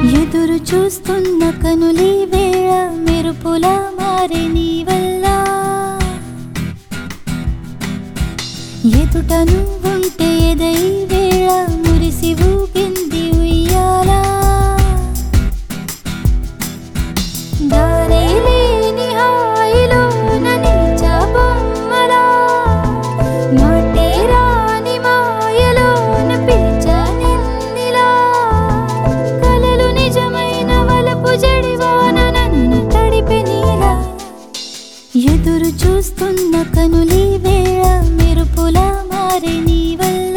ఎదురు చూస్తున్న కనులీ వేళ మెరుపులా మారే నీ వల్ల ఎదుట నువ్వుంటే ఎదై వేళ మురిసి ఊగింది ఉయ్యాలా దారే లేని హాయిలోన నిలిచా బొమ్మలా మాటే రాని మాయలోన పిలిచా నిన్నిలా కలలు నిజమైన వలపు జడివాన నన్ను తడిపి నీలా ఎదురు చూస్తున్న కనులీ వేళ మెరుపులా మారే నీ వల్ల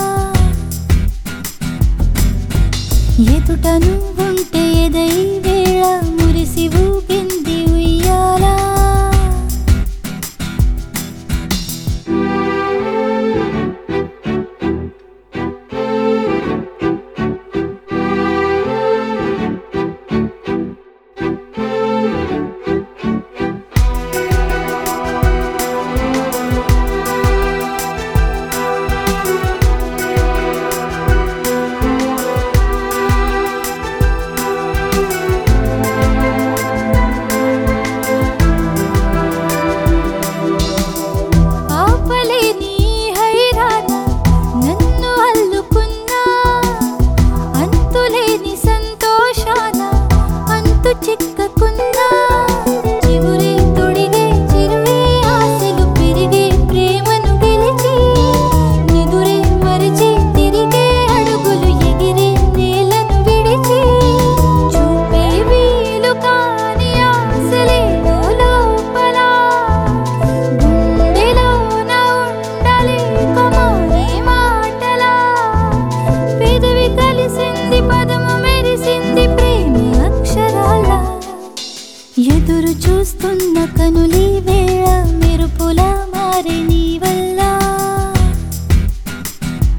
ఎదుట నువ్వుంటే ఎదై వేళ మురిసి ఊగింది ఉయ్యాలా ఆపలేని హైరాణ నన్ను అల్లుకున్నా అంతులేని సంతోషాన అంతు చిక్కకున్నా చిగురే తొడిగే చిరువే ఆశలు పెరిగే ప్రేమను గెలిచి నిదురే మరిచి తిరిగే అడుగులు ఎగిరే నేలను విడిచి చూపే వీలు కాని ఆశలేవో లోపల గుండెలోన ఉండలేక మారే మాటలా పెదవి కలిసింది పదము మెరిసింది ప్రేమ అక్షరాల ఎదురు చూస్తున్న కనులీ